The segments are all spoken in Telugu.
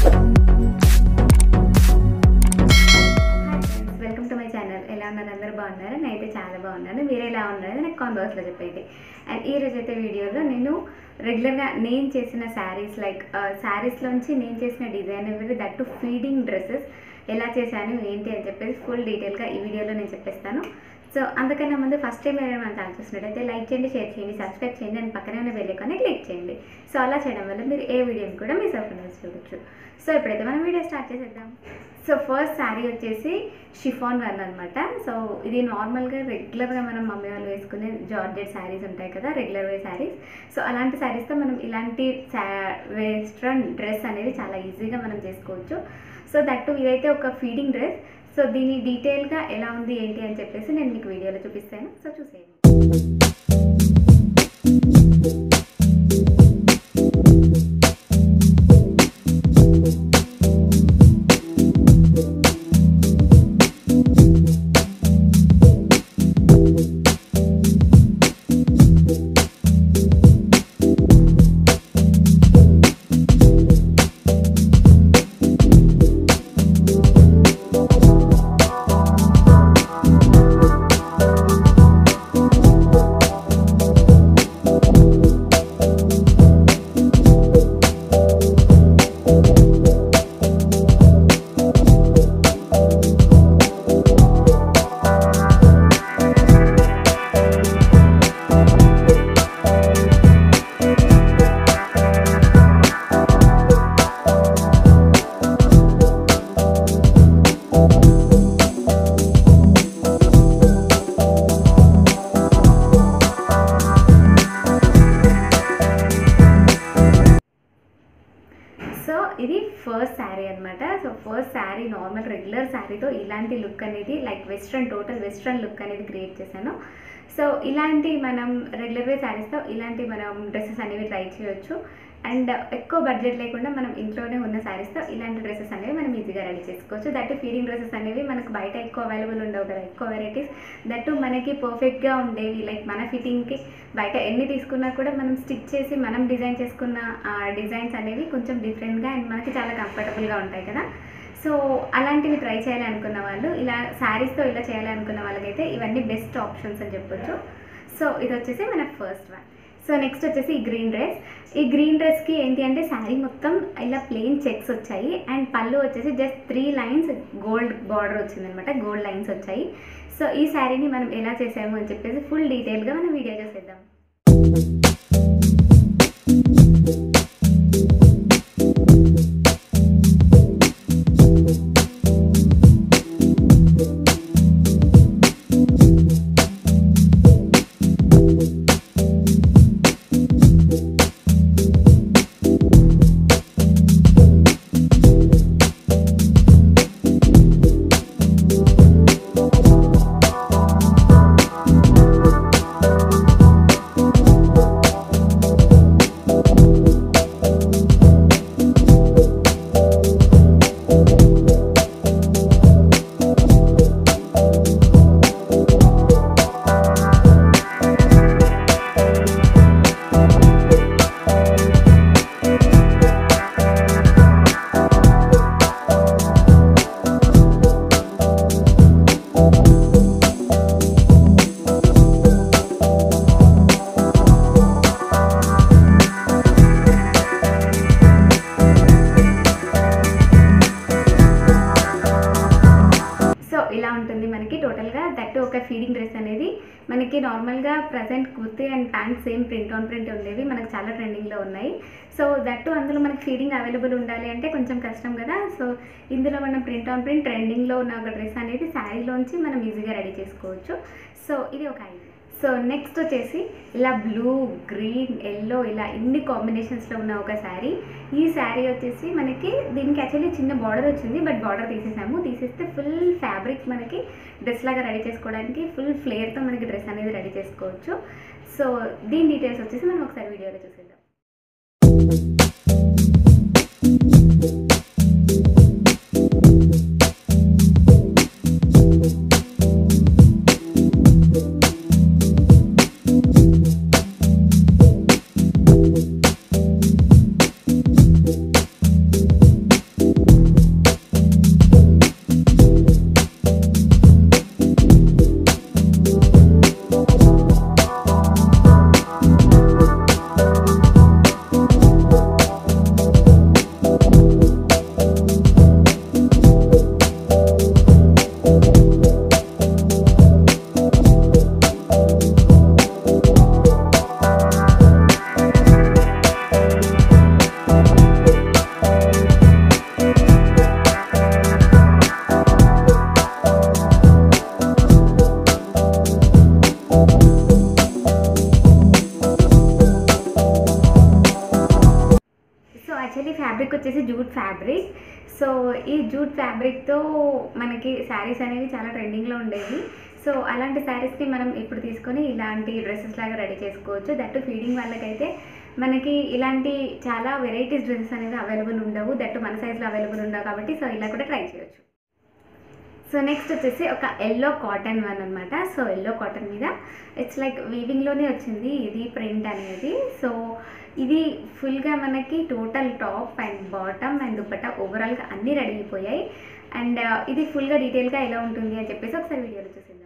వెల్కమ్ టు మై ఛానల్ ఎలా ఉన్నారు అందరూ బాగున్నారు నేనైతే చాలా బాగున్నాను మీరు ఎలా ఉన్నారు నాకు కామెంట్ బాక్స్లో చెప్పండి అండ్ ఈ రోజు అయితే వీడియోలో నేను రెగ్యులర్గా నేను చేసిన శారీస్ లైక్ శారీస్లోంచి నేను చేసిన డిజైన్ ఎవరి దట్టు ఫీడింగ్ డ్రెస్సెస్ ఎలా చేశాను ఏంటి అని చెప్పేసి ఫుల్ డీటెయిల్గా ఈ వీడియోలో నేను చెప్పేస్తాను సో అందుకన్నా ముందు ఫస్ట్ టైం ఎవరైనా మన ఛానల్ చూసినట్టయితే లైక్ చేయండి షేర్ చేయండి సబ్స్క్రైబ్ చేయండి అండ్ పక్కనే ఉన్న బెల్ ఐకాన్ని క్లిక్ చేయండి సో అలా చేయడం వల్ల మీరు ఏ వీడియోని కూడా మిస్ అవ్వకుండా చూడొచ్చు సో ఇప్పుడైతే మనం వీడియో స్టార్ట్ చేసేద్దాం సో ఫస్ట్ శారీ వచ్చేసి షిఫాన్ వన్ అనమాట సో ఇది నార్మల్గా రెగ్యులర్గా మనం మమ్మీ వాళ్ళు వేసుకునే జార్జెట్ శారీస్ ఉంటాయి కదా రెగ్యులర్ వే శారీస్ సో అలాంటి శారీస్తో మనం ఇలాంటి వెస్ట్రన్ డ్రెస్ అనేది చాలా ఈజీగా మనం చేసుకోవచ్చు సో దట్టు ఇదైతే ఒక ఫీడింగ్ డ్రెస్ సో దీని డీటెయిల్గా ఎలా ఉంది ఏంటి అని చెప్పేసి నేను మీకు వీడియోలో చూపిస్తాను సో చూసేయండి సో ఇది ఫస్ట్ శారీ అనమాట so first sari normal regular శారీతో ఇలాంటి లుక్ అనేది like western total western look అనేది క్రియేట్ చేశాను సో ఇలాంటి మనం రెగ్యులర్ వే శారీస్తో ఇలాంటి మనం డ్రెస్సెస్ అనేవి ట్రై చేయొచ్చు అండ్ ఎక్కువ బడ్జెట్ లేకుండా మనం ఇంట్లోనే ఉన్న శారీస్తో ఇలాంటి డ్రెస్సెస్ అనేవి మనం ఈజీగా రెడీ చేసుకోవచ్చు దట్ ఫీడింగ్ డ్రెస్సెస్ అనేవి మనకు బయట ఎక్కువ అవైలబుల్ ఉండవు కదా ఎక్కువ వెరైటీస్ దట్టు మనకి పర్ఫెక్ట్గా ఉండేవి లైక్ మన ఫిట్టింగ్కి బయట ఎన్ని తీసుకున్నా కూడా మనం స్టిచ్ చేసి మనం డిజైన్ చేసుకున్న డిజైన్స్ అనేవి కొంచెం డిఫరెంట్గా అండ్ మనకి చాలా కంఫర్టబుల్గా ఉంటాయి కదా సో అలాంటివి ట్రై చేయాలి అనుకున్న వాళ్ళు ఇలా శారీస్తో ఇలా చేయాలి అనుకున్న వాళ్ళకైతే ఇవన్నీ బెస్ట్ ఆప్షన్స్ అని చెప్పొచ్చు సో ఇది వచ్చేసి మన ఫస్ట్ వన్ సో నెక్స్ట్ వచ్చేసి ఈ గ్రీన్ డ్రెస్ ఈ గ్రీన్ డ్రెస్కి ఏంటి అంటే శారీ మొత్తం ఇలా ప్లెయిన్ చెక్స్ వచ్చాయి అండ్ పళ్ళు వచ్చేసి just three lines gold border వచ్చిందనమాట గోల్డ్ లైన్స్ వచ్చాయి సో ఈ శారీని మనం ఎలా చేసాము అని చెప్పేసి ఫుల్ డీటెయిల్గా మనం వీడియో చేసేద్దాం సో ఇలా ఉంటుంది మనకి టోటల్గా దట్ ఒక ఫీడింగ్ డ్రెస్ అనేది మనకి నార్మల్గా present kurti and pant same print on print ఉండేవి మనకు చాలా ట్రెండింగ్లో ఉన్నాయి సో దట్టు అందులో మనకి ఫీడింగ్ అవైలబుల్ ఉండాలి అంటే కొంచెం కష్టం కదా సో ఇందులో మనం ప్రింట్ ఆన్ ప్రింట్ ట్రెండింగ్లో ఉన్న ఒక డ్రెస్ అనేది శారీలోంచి మనం ఈజీగా రెడీ చేసుకోవచ్చు సో ఇది ఒక ఐడియా సో నెక్స్ట్ వచ్చేసి ఇలా బ్లూ గ్రీన్ ఎల్లో ఇలా ఇన్ని కాంబినేషన్స్లో ఉన్న ఒక శారీ ఈ శారీ వచ్చేసి మనకి దీనికి యాక్చువల్లీ చిన్న బార్డర్ వచ్చింది బట్ బార్డర్ తీసేసాము తీసేస్తే ఫుల్ ఫ్యాబ్రిక్ మనకి డ్రెస్ లాగా రెడీ చేసుకోవడానికి ఫుల్ ఫ్లేర్తో మనకి డ్రెస్ అనేది రెడీ చేసుకోవచ్చు సో దీని డీటెయిల్స్ వచ్చేసి మనం ఒకసారి వీడియోలో చూసేద్దాం జూట్ ఫ్యాబ్రిక్ సో ఈ జూట్ ఫ్యాబ్రిక్తో మనకి శారీస్ అనేవి చాలా ట్రెండింగ్లో ఉండేవి సో అలాంటి శారీస్ని మనం ఇప్పుడు తీసుకొని ఇలాంటి డ్రెస్సెస్ లాగా రెడీ చేసుకోవచ్చు దట్టు ఫీడింగ్ వాళ్ళకైతే మనకి ఇలాంటి చాలా వెరైటీస్ డ్రెస్సెస్ అనేవి అవైలబుల్ ఉండవు దట్టు మన సైజ్లో అవైలబుల్ ఉండవు కాబట్టి సో ఇలా కూడా ట్రై చేయొచ్చు సో నెక్స్ట్ వచ్చేసి ఒక ఎల్లో కాటన్ వన్ అనమాట సో ఎల్లో కాటన్ మీద ఇట్స్ లైక్ వీవింగ్లోనే వచ్చింది ఇది ప్రింట్ అనేది సో ఇది ఫుల్గా మనకి total top and bottom and dupatta ఓవరాల్గా అన్నీ రెడీ అయిపోయాయి అండ్ ఇది ఫుల్గా డీటెయిల్గా ఎలా ఉంటుంది అని చెప్పేసి ఒకసారి వీడియోలో చూసేద్దాం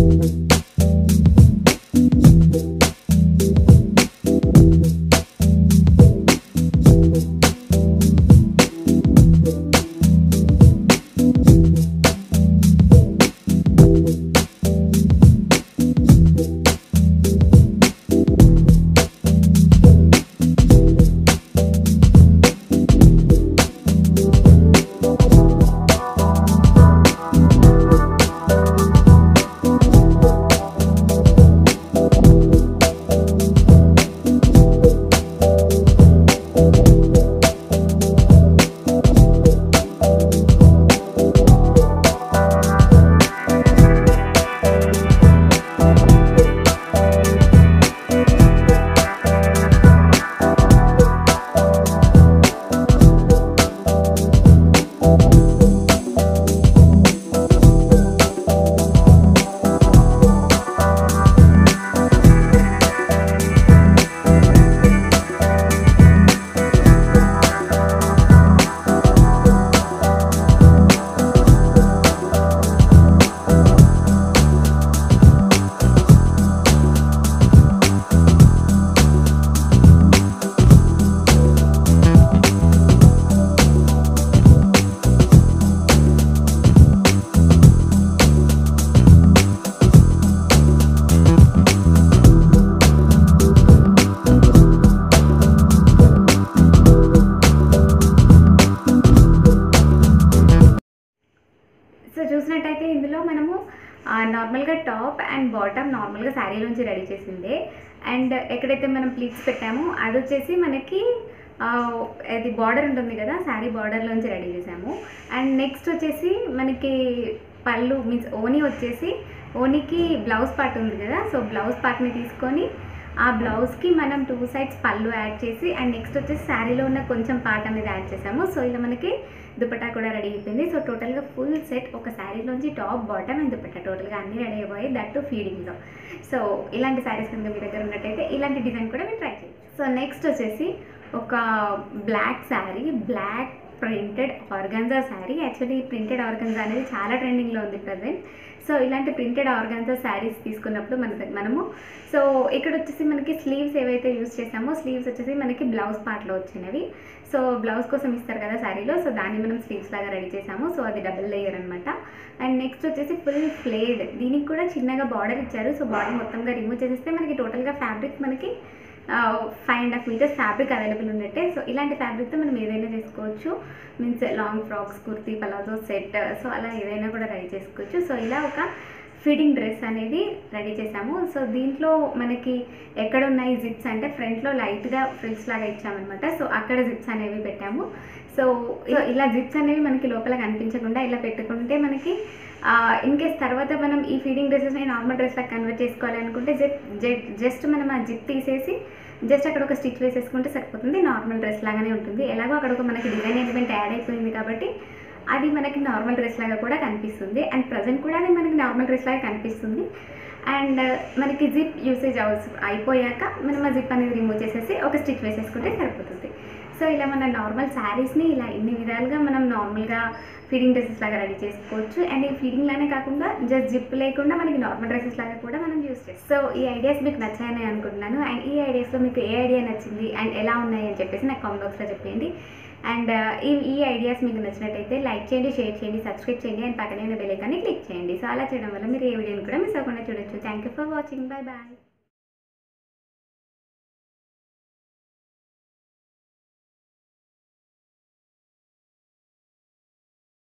సో చూసినట్టయితే ఇందులో మనము నార్మల్గా టాప్ అండ్ బాటమ్ నార్మల్గా శారీలోంచి రెడీ చేసిందే అండ్ ఎక్కడైతే మనం ప్లీట్స్ పెట్టామో అది వచ్చేసి మనకి ఆ, అది బార్డర్ ఉంటుంది కదా శారీ బార్డర్లోంచి రెడీ చేసాము అండ్ నెక్స్ట్ వచ్చేసి మనకి పళ్ళు మీన్స్ ఓని వచ్చేసి ఓనికి బ్లౌజ్ పార్ట్ ఉంది కదా సో బ్లౌజ్ పార్ట్ని తీసుకొని ఆ బ్లౌజ్కి మనం టూ సైడ్స్ పళ్ళు యాడ్ చేసి అండ్ నెక్స్ట్ వచ్చేసి శారీలో ఉన్న కొంచెం పార్ట్ అనేది యాడ్ చేసాము సో ఇలా మనకి దుపట్టా కూడా రెడీ అయిపోయింది సో టోటల్గా ఫుల్ సెట్ ఒక శారీలోంచి టాప్ బాటమ్ అండ్ దుపట్టా టోటల్గా అన్నీ రెడీ అయిపోయి దట్ టు ఫీడింగ్లో సో ఇలాంటి శారీస్ కనుక మీ దగ్గర ఉన్నట్టయితే ఇలాంటి డిజైన్ కూడా మీరు ట్రై చేయండి సో నెక్స్ట్ వచ్చేసి ఒక black sari black printed organza sari actually printed organza అనేది చాలా ట్రెండింగ్లో ఉంది ప్రజెంట్ సో ఇలాంటి ప్రింటెడ్ ఆర్గాన్జా శారీస్ తీసుకున్నప్పుడు మన దగ్గ- మనము సో ఇక్కడ వచ్చేసి మనకి స్లీవ్స్ ఏవైతే యూస్ చేసామో స్లీవ్స్ వచ్చేసి మనకి బ్లౌజ్ పార్ట్లో వచ్చినవి సో బ్లౌజ్ కోసం ఇస్తారు కదా శారీలో సో దాన్ని మనం స్లీవ్స్ లాగా రెడీ చేసాము సో అది డబుల్ లేయర్ అనమాట అండ్ నెక్స్ట్ వచ్చేసి ఫుల్ ఫ్లేడ్ దీనికి కూడా చిన్నగా బార్డర్ ఇచ్చారు సో బార్డర్ మొత్తంగా రిమూవ్ చేసేస్తే మనకి టోటల్గా ఫ్యాబ్రిక్ మనకి five and half meters fabric available ఉన్నట్టే సో ఇలాంటి ఫ్యాబ్రిక్తో మనం ఏదైనా చేసుకోవచ్చు means long frocks kurti palazzo set so అలా ఏదైనా కూడా రెడీ చేసుకోవచ్చు సో ఇలా ఒక ఫిట్టింగ్ డ్రెస్ అనేది రెడీ చేసాము సో దీంట్లో మనకి ఎక్కడ ఉన్నాయి జిప్స్ అంటే ఫ్రంట్లో లైట్గా ఫ్రిల్స్ లాగా ఇచ్చామన్నమాట సో అక్కడ జిప్స్ అనేవి పెట్టాము సో ఇ- ఇలా జిప్స్ అనేవి మనకి లోపల కనిపించకుండా ఇలా పెట్టుకుంటే మనకి ఇన్ కేస్ తర్వాత మనం ఈ ఫీడింగ్ డ్రెస్సెస్ని నార్మల్ డ్రెస్ లాగా కన్వర్ట్ చేసుకోవాలి అనుకుంటే జస్ట్ జస్ట్ మనం ఆ జిప్ తీసేసి జస్ట్ అక్కడ ఒక స్టిచ్ వేసేసుకుంటే సరిపోతుంది నార్మల్ డ్రెస్ లాగానే ఉంటుంది ఎలాగో అక్కడ ఒక మనకి డిజైన్ ఎలిమెంట్ యాడ్ అయిపోయింది కాబట్టి అది మనకి నార్మల్ డ్రెస్ లాగా కూడా కనిపిస్తుంది అండ్ ప్రజెంట్ కూడా అది మనకి నార్మల్ డ్రెస్ లాగా కనిపిస్తుంది అండ్ మనకి జిప్ యూసేజ్ అవస అయిపోయాక మనం ఆ జిప్ అనేది రిమూవ్ చేసేసి ఒక స్టిచ్ వేసేసుకుంటే సరిపోతుంది సో ఇలా మన నార్మల్ శారీస్ని ఇలా ఇన్ని విధాలుగా మనం నార్మల్గా ఫీడింగ్ డ్రెస్సెస్ లాగా రెడీ చేసుకోవచ్చు అండ్ ఈ ఫీడింగ్ లానే కాకుండా జస్ట్ జిప్ లేకుండా మనకి నార్మల్ డ్రెస్సెస్ లాగా కూడా మనం యూస్ చేస్తాం సో ఈ ఐడియాస్ మీకు నచ్చాయని అనుకుంటున్నాను అండ్ ఈ ఐడియాస్లో మీకు ఏ ఐడియా నచ్చింది అండ్ ఎలా ఉన్నాయి అని చెప్పేసి నాకు కామెంట్ బాక్స్లో చెప్పండి అండ్ ఈ ఈ ఐడియాస్ మీకు నచ్చినట్టయితే లైక్ చేయండి షేర్ చేయండి సబ్స్క్రైబ్ చేయండి అండ్ పక్కనే ఉన్న బెల్ ఐకాన్ని క్లిక్ చేయండి సో అలా చేయడం వల్ల మీరు ఏ వీడియోని కూడా మిస్ అవ్వకుండా చూడొచ్చు thank you for watching bye bye